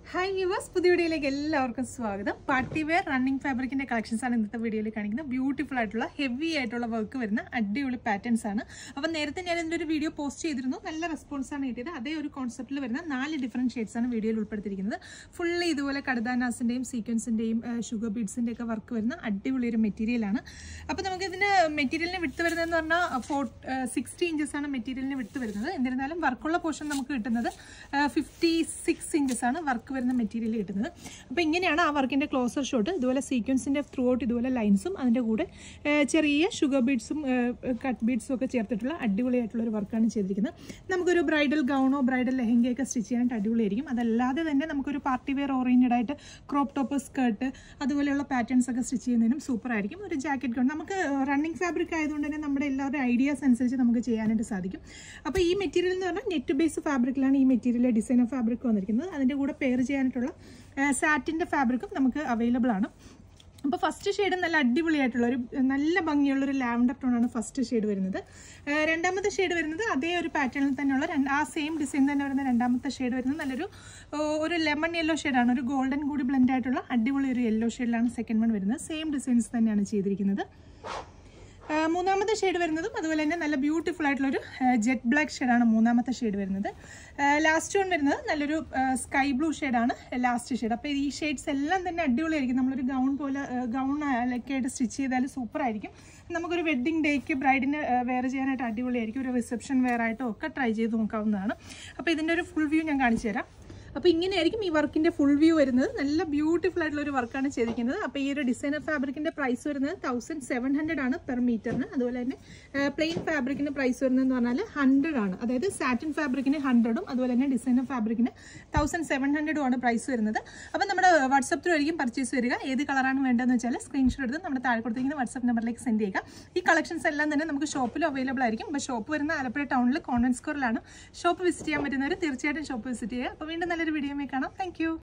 hi viewers പുതിയ വീഡിയോയിലേക്ക് എല്ലാവർക്കും സ്വാഗതം പാർട്ടി വെയർ റണ്ണിങ് ഫാബ്രിക്കിന്റെ കളക്ഷൻസ് ആണ് ഇന്നത്തെ വീഡിയോയിൽ കാണിക്കുന്നത് ബ്യൂട്ടിഫുൾ ആയിട്ടുള്ള ഹെവി ആയിട്ടുള്ള വർക്ക് വരുന്ന അടിപൊളി പാറ്റേൺസ് ആണ് അപ്പം നേരത്തെ ഞാൻ ഇതിൻ്റെ ഒരു വീഡിയോ പോസ്റ്റ് ചെയ്തിരുന്നു നല്ല റെസ്പോൺസ് ആണ് കിട്ടിയത് അതേ ഒരു കോൺസെപ്റ്റിൽ വരുന്ന നാല് ഡിഫറെൻറ്റ് ഷെയ്ഡ്സ് ആണ് വീഡിയോയിൽ ഉൾപ്പെടുത്തിയിരിക്കുന്നത് ഫുള്ളി ഇതുപോലെ കടദാനാസിൻ്റെയും സീക്വൻസിൻ്റെയും ഷുഗർ ബീഡ്സിൻ്റെ ഒക്കെ വർക്ക് വരുന്ന അടിപൊളി ഒരു മെറ്റീരിയലാണ് അപ്പോൾ നമുക്ക് ഇതിന് മെറ്റീരിയലിന് വിട്ട് വരുന്നതെന്ന് പറഞ്ഞാൽ ഫോർ സിക്സ്റ്റി ഇഞ്ചസ് ആണ് മെറ്റീരിയലിന് വിട്ട് വരുന്നത് എന്നിരുന്നാലും വർക്കുള്ള പോർഷൻ നമുക്ക് കിട്ടുന്നത് ഫിഫ്റ്റി സിക്സ് ഇഞ്ചസ് ആണ് വർക്ക് വരുന്ന മെറ്റീരിയൽ കിട്ടുന്നത് അപ്പോൾ ഇങ്ങനെയാണ് ആ വർക്കിൻ്റെ ക്ലോസർ ഷോട്ട് ഇതുപോലെ സീക്വൻസിൻ്റെ ത്രൂ ഔട്ട് ഇതുപോലെ ലൈൻസും അതിൻ്റെ കൂടെ ആ, ചെറിയ ഷുഗർ ബീഡ്സും കട്ട് ബീഡ്സും ഒക്കെ ചേർത്തിട്ടുള്ള അടിപൊളിയായിട്ടുള്ള ഒരു വർക്കാണ് ചെയ്തിരിക്കുന്നത് നമുക്കൊരു ബ്രൈഡൽ ഗൗണോ ബ്രൈഡൽ ലെഹങ്കയൊക്കെ സ്റ്റിച്ച് ചെയ്യാനായിട്ട് അടിപൊളിയായിരിക്കും അതല്ലാതെ തന്നെ നമുക്കൊരു പാർട്ടി വെയർ ഓറിയൻറ്റഡ് ആയിട്ട് ക്രോപ്പ് ടോപ്പ് സ്കേർട്ട് അതുപോലെയുള്ള പാറ്റേൺസ് ഒക്കെ സ്റ്റിച്ച് ചെയ്യുന്നതിനും സൂപ്പർ ആയിരിക്കും ഒരു ജാക്കറ്റ് ഗൗൺ നമുക്ക് റണ്ണിങ് ഫാബ്രിക് ആയതുകൊണ്ട് തന്നെ നമ്മുടെ എല്ലാവരുടെ ഐഡിയാസ് അനുസരിച്ച് നമുക്ക് ചെയ്യാനായിട്ട് സാധിക്കും അപ്പോൾ ഈ മെറ്റീരിയൽ എന്ന് പറഞ്ഞാൽ നെറ്റ് ബേസ് ഫാബ്രിക്കിലാണ് ഈ മെറ്റീരിയൽ ഡിസൈനർ ഫാബ്രിക് വന്നിരിക്കുന്നത് അതിൻ്റെ കൂടെ പെയർ ചെയ്യാനായിട്ടുള്ള സാറ്റിൻ്റെ ഫാബ്രിക്കും നമുക്ക് അവൈലബിൾ ആണ് അപ്പോൾ ഫസ്റ്റ് ഷെയ്ഡ് നല്ല അടിപൊളിയായിട്ടുള്ള ഒരു നല്ല ഭംഗിയുള്ള ഒരു ലാവൻഡർ ടോണാണ് ഫസ്റ്റ് ഷെയ്ഡ് വരുന്നത് ഏഹ് രണ്ടാമത്തെ ഷെയ്ഡ് വരുന്നത് അതേ ഒരു പാറ്റേണിൽ തന്നെയുള്ള രണ്ട് ആ സെയിം ഡിസൈൻ തന്നെ വരുന്ന രണ്ടാമത്തെ ഷെയ്ഡ് വരുന്നത് നല്ലൊരു ഓ, ഒരു ലെമൺ യെല്ലോ ഷെയ്ഡാണ് ഒരു ഗോൾഡൻ കൂടി ബ്ലെൻഡ് ആയിട്ടുള്ള അടിപൊളി ഒരു യെല്ലോ ഷെയ്ഡിലാണ് സെക്കൻഡ് വൺ വരുന്നത് സെയിം ഡിസൈൻസ് തന്നെയാണ് ചെയ്തിരിക്കുന്നത് ആ, മൂന്നാമത്തെ ഷെയ്ഡ് വരുന്നതും അതുപോലെ തന്നെ നല്ല ബ്യൂട്ടിഫുൾ ആയിട്ടുള്ള ഒരു ജെറ്റ് ബ്ലാക്ക് ഷെയ്ഡാണ് മൂന്നാമത്തെ ഷെയ്ഡ് വരുന്നത് ലാസ്റ്റ് വൺ വരുന്നത് നല്ലൊരു സ്കൈ ബ്ലൂ ഷെയ്ഡാണ് ലാസ്റ്റ് ഷെയ്ഡ് അപ്പോൾ ഈ ഷെയ്ഡ്സ് എല്ലാം തന്നെ അടിപൊളിയായിരിക്കും നമ്മളൊരു ഗൗൺ പോലെ ഗൗൺ ഒക്കെ ആയിട്ട് സ്റ്റിച്ച് ചെയ്താൽ സൂപ്പർ ആയിരിക്കും നമുക്കൊരു വെഡ്ഡിങ് ഡേക്ക് ബ്രൈഡിന് വെയർ ചെയ്യാനായിട്ട് അടിപൊളിയായിരിക്കും ഒരു റിസപ്ഷൻ വെയർ ആയിട്ടോ ഒക്കെ ട്രൈ ചെയ്ത് നോക്കാവുന്നതാണ് അപ്പോൾ ഇതിൻ്റെ ഒരു ഫുൾ വ്യൂ ഞാൻ കാണിച്ചു തരാം അപ്പോൾ ഇങ്ങനെയായിരിക്കും ഈ വർക്കിന്റെ ഫുൾ വ്യൂ വരുന്നത് നല്ല ബ്യൂട്ടിഫുൾ ആയിട്ടുള്ള ഒരു വർക്കാണ് ചെയ്തിരിക്കുന്നത് അപ്പോൾ ഈ ഒരു ഡിസൈനർ ഫാബ്രിക്കിന്റെ പ്രൈസ് വരുന്നത് തൗസൻഡ് സെവൻ ഹൺഡ്രഡ് ആണ് പെർ മീറ്ററിന് അതുപോലെ തന്നെ പ്ലെയിൻ ഫാബ്രിക്കിന്റെ പ്രൈസ് വരുന്നതെന്ന് പറഞ്ഞാൽ ഹൺഡ്രഡ് ആണ് അതായത് സാറ്റിൻ ഫാബ്രിക്കിന് ഹൺഡ്രഡും അതുപോലെ തന്നെ ഡിസൈനർ ഫാബ്രിക്കിന് തൗസൻഡ് സെവൻ ഹൺഡ്രഡും ആണ് പ്രൈസ് വരുന്നത് അപ്പോൾ നമ്മുടെ വാട്സപ്പ് ത്രൂ ആയിരിക്കും പർച്ചേസ് വരിക ഏത് കളറാണ് വേണ്ടതെന്ന് വെച്ചാൽ സ്ക്രീൻഷോട്ട് എടുത്ത് നമ്മുടെ താഴെ കൊടുത്തിരിക്കുന്ന വാട്സപ്പ് നമ്പറിലേക്ക് സെൻഡ് ചെയ്യുക ഈ കളക്ഷൻസ് എല്ലാം തന്നെ നമുക്ക് ഷോപ്പിലും അവൈലബിൾ ആയിരിക്കും അപ്പോൾ ഷോപ്പ് വരുന്ന ആലപ്പുഴ ടൗണിൽ കോൺവെന്റ് സ്കോറിലാണ് ഷോപ്പ് വിസിറ്റ് ചെയ്യാൻ പറ്റുന്നവർ തീർച്ചയായിട്ടും ഷോപ്പ് വിസിറ്റ് ചെയ്യുക അപ്പോൾ വീണ്ടും നല്ലൊരു വീഡിയോ കാണാം താങ്ക്